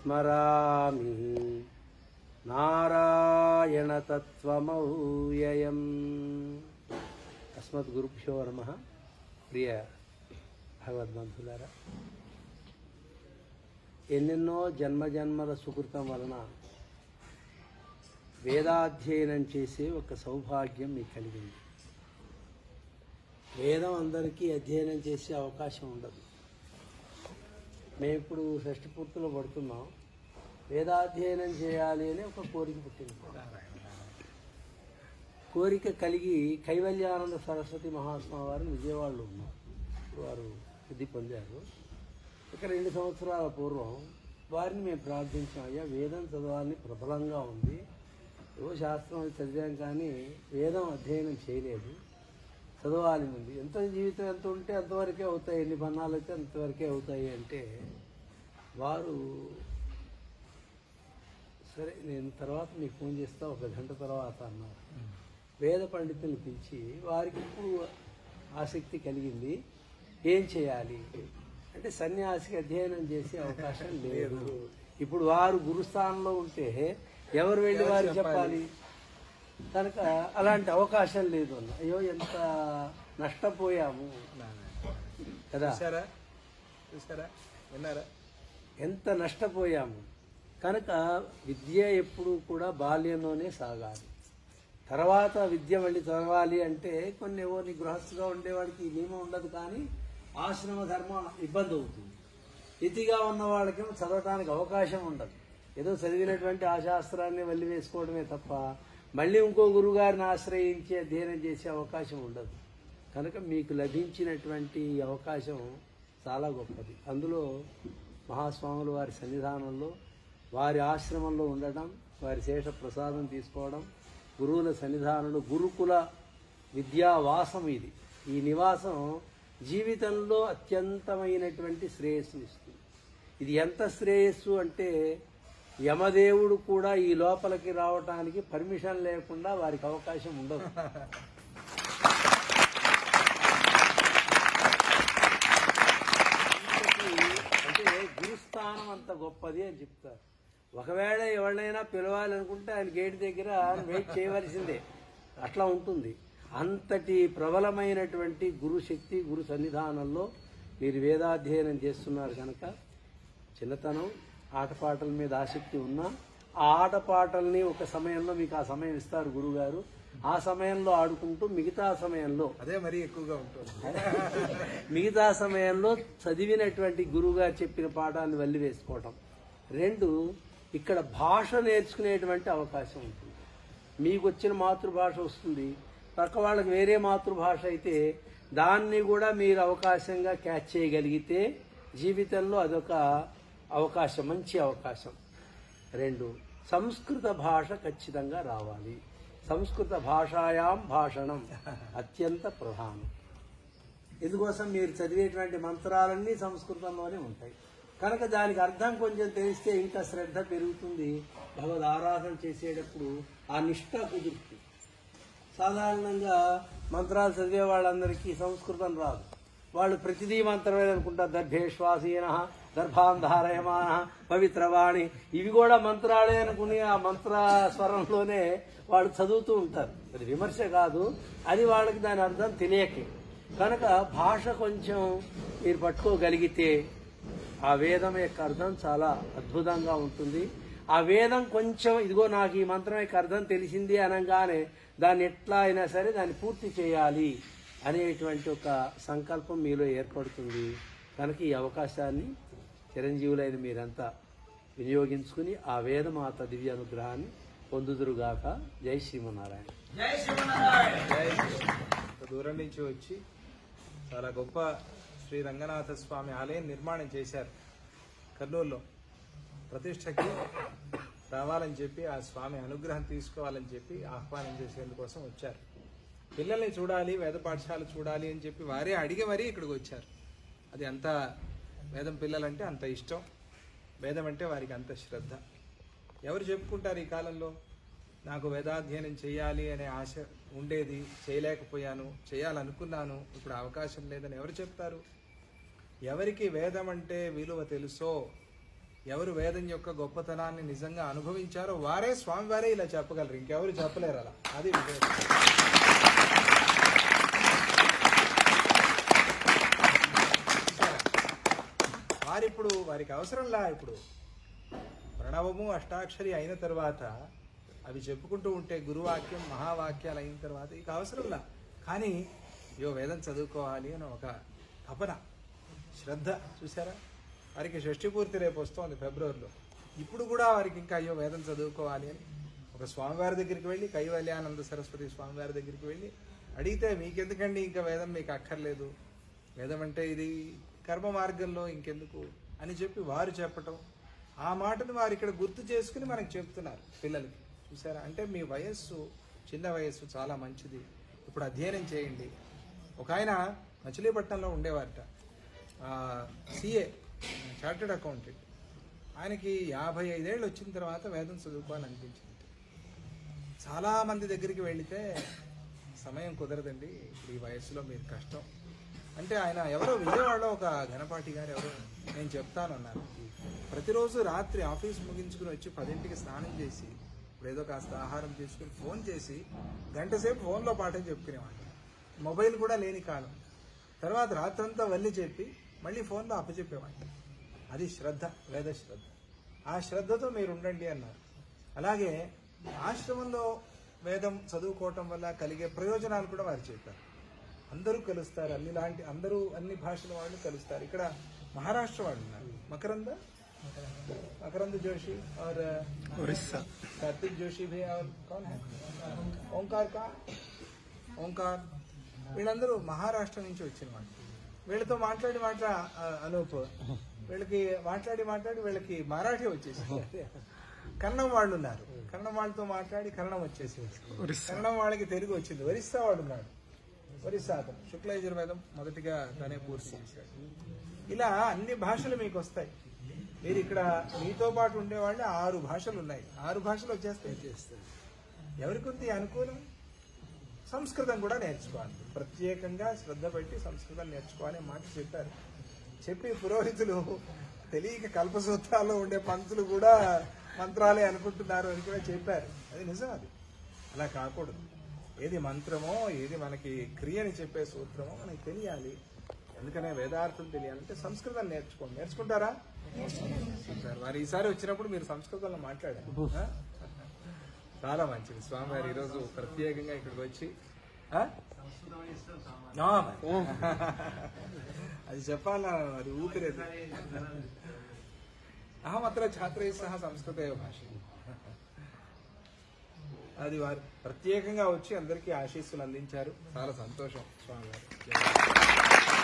స్మరామి నారాయణతత్వమౌయయం అస్మత్ గురుభ్యో నమ ప్రియ భగవద్బంధులారా ఎన్నెన్నో జన్మజన్మల సుకృతం వలన వేదాధ్యయనం చేసే ఒక సౌభాగ్యం మీకు కలిగింది వేదం అందరికీ అధ్యయనం చేసే అవకాశం ఉండదు మేము ఇప్పుడు షష్టి పూర్తిలో పడుతున్నాం వేదాధ్యయనం చేయాలి అని ఒక కోరిక పుట్టింది కోరిక కలిగి కైవల్యానంద సరస్వతి మహాస్వామి వారు విజయవాడలో ఉన్నారు వారు సిద్ధి పొందారు ఇక రెండు సంవత్సరాల పూర్వం వారిని మేము ప్రార్థించాం అయ్యా వేదం చదవాలని ప్రబలంగా ఉంది ఏవో శాస్త్రం అది చదివాం కానీ వేదం అధ్యయనం చేయలేదు చదవాలి ఉంది ఎంత జీవితం ఎంత ఉంటే అంతవరకే అవుతాయి ఎన్ని బన్నాలు అయితే అంతవరకే అవుతాయి అంటే వారు సరే నేను తర్వాత మీకు ఫోన్ చేస్తా ఒక గంట తర్వాత అన్నారు వేద పండితుల్ని పిలిచి వారికి ఇప్పుడు ఆసక్తి కలిగింది ఏం చేయాలి అంటే సన్యాసికి అధ్యయనం చేసే అవకాశం లేదు ఇప్పుడు వారు గురుస్థానంలో ఉంటే ఎవరు వెళ్ళి వారికి చెప్పాలి కనుక అలాంటి అవకాశం లేదు అన్న అయ్యో ఎంత నష్టపోయాము కదా చూసారా చూసారా విన్నారా ఎంత నష్టపోయాము కనుక విద్య ఎప్పుడు కూడా బాల్యంలోనే సాగాలి తర్వాత విద్య మళ్ళీ చదవాలి అంటే కొన్ని ఏవో నీ గృహస్థుగా ఉండేవాడికి ఈ నియమం ఉండదు కానీ ఆశ్రమ ధర్మం ఇబ్బంది అవుతుంది ఇతిగా ఉన్న వాళ్ళకేమో చదవటానికి అవకాశం ఉండదు ఏదో చదివినటువంటి ఆ శాస్త్రాన్ని వల్లి వేసుకోవడమే తప్ప మళ్ళీ ఇంకో గురుగారిని ఆశ్రయించి అధ్యయనం చేసే అవకాశం ఉండదు కనుక మీకు లభించినటువంటి ఈ అవకాశం చాలా గొప్పది అందులో మహాస్వాములు వారి సన్నిధానంలో వారి ఆశ్రమంలో ఉండడం వారి శేష ప్రసాదం తీసుకోవడం గురువుల సన్నిధానంలో గురుకుల విద్యావాసం ఇది ఈ నివాసం జీవితంలో అత్యంతమైనటువంటి శ్రేయస్సు ఇస్తుంది ఇది ఎంత శ్రేయస్సు అంటే యమదేవుడు కూడా ఈ లోపలికి రావటానికి పర్మిషన్ లేకుండా వారికి అవకాశం ఉండదు అంటే గురుస్థానం అంత గొప్పది అని చెప్తారు ఒకవేళ ఎవరినైనా పిలవాలి అనుకుంటే ఆయన గేట్ దగ్గర వెయిట్ చేయవలసిందే అట్లా ఉంటుంది అంతటి ప్రబలమైనటువంటి గురు శక్తి గురు సన్నిధానంలో మీరు వేదాధ్యయనం చేస్తున్నారు కనుక చిన్నతనం ఆటపాటల మీద ఆసక్తి ఉన్నా ఆ ఆటపాటల్ని ఒక సమయంలో మీకు ఆ సమయం ఇస్తారు గురుగారు ఆ సమయంలో ఆడుకుంటూ మిగతా సమయంలో అదే మరీ ఎక్కువగా ఉంటుంది మిగతా సమయంలో చదివినటువంటి గురువుగారు చెప్పిన పాఠాన్ని వల్లి వేసుకోవటం రెండు ఇక్కడ భాష నేర్చుకునేటువంటి అవకాశం ఉంటుంది మీకు వచ్చిన మాతృభాష వస్తుంది పక్క వాళ్ళకి వేరే మాతృభాష అయితే దాన్ని కూడా మీరు అవకాశంగా క్యాచ్ చేయగలిగితే జీవితంలో అదొక అవకాశం మంచి అవకాశం రెండు సంస్కృత భాష ఖచ్చితంగా రావాలి సంస్కృత భాషాయాం భాషణం అత్యంత ప్రధానం ఇందుకోసం మీరు చదివేటువంటి మంత్రాలన్నీ సంస్కృతంలోనే ఉంటాయి కనుక దానికి అర్థం కొంచెం తెలిస్తే ఇంకా శ్రద్ధ పెరుగుతుంది భగవద్ ఆరాధన చేసేటప్పుడు ఆ నిష్ట కుదురుతుంది సాధారణంగా మంత్రాలు చదివే వాళ్ళందరికీ సంస్కృతం రాదు వాళ్ళు ప్రతిదీ మంత్రమే అనుకుంటారు దర్భేశ్వాసీన దర్భాంధారయమాన పవిత్రవాణి ఇవి కూడా మంత్రాలే అనుకుని ఆ మంత్ర స్వరంలోనే వాళ్ళు చదువుతూ ఉంటారు అది విమర్శ కాదు అది వాళ్ళకి దాని అర్థం తెలియకే కనుక భాష కొంచెం మీరు పట్టుకోగలిగితే ఆ వేదం యొక్క అర్థం చాలా అద్భుతంగా ఉంటుంది ఆ వేదం కొంచెం ఇదిగో నాకు ఈ మంత్రం యొక్క అర్థం తెలిసింది అనగానే దాన్ని ఎట్లా అయినా సరే దాన్ని పూర్తి చేయాలి అనేటువంటి ఒక సంకల్పం మీలో ఏర్పడుతుంది కనుక ఈ అవకాశాన్ని చిరంజీవులైన మీరంతా వినియోగించుకుని ఆ వేదమాత దివ్య అనుగ్రహాన్ని పొందుదురుగాక జై శ్రీమన్నారాయణ ఇంత దూరం నుంచి వచ్చి చాలా గొప్ప శ్రీ రంగనాథ స్వామి ఆలయం నిర్మాణం చేశారు కర్నూలులో ప్రతిష్టకి రావాలని చెప్పి ఆ స్వామి అనుగ్రహం తీసుకోవాలని చెప్పి ఆహ్వానం చేసేందుకోసం వచ్చారు పిల్లల్ని చూడాలి వేద పాఠశాల చూడాలి అని చెప్పి వారే అడిగి మరీ ఇక్కడికి వచ్చారు అది అంత వేదం పిల్లలంటే అంత ఇష్టం వేదం అంటే వారికి అంత శ్రద్ధ ఎవరు చెప్పుకుంటారు ఈ కాలంలో నాకు వేదాధ్యయనం చేయాలి అనే ఆశ ఉండేది చేయలేకపోయాను చేయాలనుకున్నాను ఇప్పుడు అవకాశం లేదని ఎవరు చెప్తారు ఎవరికి వేదం అంటే విలువ తెలుసో ఎవరు వేదం యొక్క గొప్పతనాన్ని నిజంగా అనుభవించారో వారే స్వామివారే ఇలా చెప్పగలరు ఇంకెవరు చెప్పలేరు అలా అది విషయం. వారిప్పుడు వారికి అవసరంలా ఇప్పుడు ప్రణవము అష్టాక్షరి అయిన తర్వాత అవి చెప్పుకుంటూ ఉంటే గురువాక్యం మహావాక్యాలు అయిన తర్వాత ఇక అవసరంలా కానీ అయ్యో వేదం చదువుకోవాలి అని ఒక తపన శ్రద్ధ చూసారా వారికి షష్ఠి పూర్తి రేపు వస్తోంది ఫిబ్రవరిలో ఇప్పుడు కూడా వారికి ఇంకా అయ్యో వేదం చదువుకోవాలి అని ఒక స్వామివారి దగ్గరికి వెళ్ళి కైవల్యానంద సరస్వతి స్వామివారి దగ్గరికి వెళ్ళి అడిగితే మీకెందుకండి ఇంకా వేదం మీకు అక్కర్లేదు వేదం అంటే ఇది కర్మ మార్గంలో ఇంకెందుకు అని చెప్పి వారు చెప్పటం ఆ మాటను వారు ఇక్కడ గుర్తు చేసుకుని మనకు చెప్తున్నారు పిల్లలకి చూసారా అంటే మీ వయస్సు చిన్న వయస్సు చాలా మంచిది ఇప్పుడు అధ్యయనం చేయండి ఒక ఆయన మచిలీపట్నంలో ఉండేవారట సిఏ చార్టెడ్ అకౌంటెంట్ ఆయనకి యాభై ఐదేళ్ళు వచ్చిన తర్వాత వేదం చదువుకోవాలనిపించింది చాలా మంది దగ్గరికి వెళితే సమయం కుదరదండి ఇప్పుడు ఈ వయసులో మీరు కష్టం అంటే ఆయన ఎవరో విజయవాడలో ఒక ఘనపాటి గారు ఎవరో నేను చెప్తానన్నారు ప్రతిరోజు రాత్రి ఆఫీస్ ముగించుకుని వచ్చి పదింటికి స్నానం చేసి ఇప్పుడు ఏదో కాస్త ఆహారం తీసుకుని ఫోన్ చేసి గంట సేపు ఫోన్లో పాఠం చెప్పుకునేవాడు మొబైల్ కూడా లేని కాలం తర్వాత రాత్రంతా వల్లి చెప్పి మళ్ళీ ఫోన్లో అప్పచెప్పేవాడు అది శ్రద్ధ వేద శ్రద్ధ ఆ శ్రద్ధతో మీరు ఉండండి అన్నారు అలాగే ఆశ్రమంలో వేదం చదువుకోవటం వల్ల కలిగే ప్రయోజనాలు కూడా వారు చెప్పారు అందరూ కలుస్తారు అన్ని లాంటి అందరూ అన్ని భాషల వాళ్ళు కలుస్తారు ఇక్కడ మహారాష్ట్ర వాళ్ళు ఉన్నారు మకరంద मकरंद जोशी और उड़ीसा कार्तिक जोशी भी और कौन है ఓంకార్ కా ఓంకార్ వీళ్ళందరూ మహారాష్ట్ర నుంచి వచ్చిన వాళ్ళు వీళ్ళతో మాట్లాడి మాట్లా ఆ, అనూప్ వీళ్ళకి మాట్లాడి మాట్లాడి వీళ్ళకి మరాఠీ వచ్చేసి కన్నడం వాళ్ళు ఉన్నారు కన్నడం వాళ్ళతో మాట్లాడి కన్నడం వచ్చేసి కన్నడం వాళ్ళకి తెలుగు వచ్చింది ఒరిస్సా వాడు ఉన్నాడు ఒరిస్సా అతను శుక్ల యజుర్వేదం మొదటిగా తనే పూర్తి చేశాడు ఇలా అన్ని భాషలు మీకు వస్తాయి మీరు ఇక్కడ మీతో పాటు ఉండేవాళ్ళు ఆరు భాషలు ఉన్నాయి ఆరు భాషలు వచ్చేస్తాయి చేస్తుంది ఎవరికి ఉంది అనుకూలం సంస్కృతం కూడా నేర్చుకోవాలి ప్రత్యేకంగా శ్రద్ధ పెట్టి సంస్కృతం నేర్చుకోవాలని మాట చెప్పారు చెప్పి పురోహితులు తెలియక కల్పసూత్రాల్లో ఉండే పంక్తులు కూడా మంత్రాలే అనుకుంటున్నారు అని కూడా చెప్పారు అది నిజం అది అలా కాకూడదు ఏది మంత్రమో ఏది మనకి క్రియని చెప్పే సూత్రమో మనకి తెలియాలి ఎందుకనే వేదార్థం తెలియాలంటే సంస్కృతం నేర్చుకోండి నేర్చుకుంటారా నేర్చుకుంటారు వారు ఈసారి వచ్చినప్పుడు మీరు సంస్కృతంలో మాట్లాడారు ఆ? చాలా మంచిది స్వామివారు ఈరోజు ప్రత్యేకంగా ఇక్కడికి వచ్చి ఆ? ఆ, మరి. అది చెప్పాలా అది ఊపిరేది అహం అత్ర ఛాత్రై సహా సంస్కృత భాష అది వారు ప్రత్యేకంగా వచ్చి అందరికీ ఆశీస్సులు అందించారు చాలా సంతోషం స్వామివారు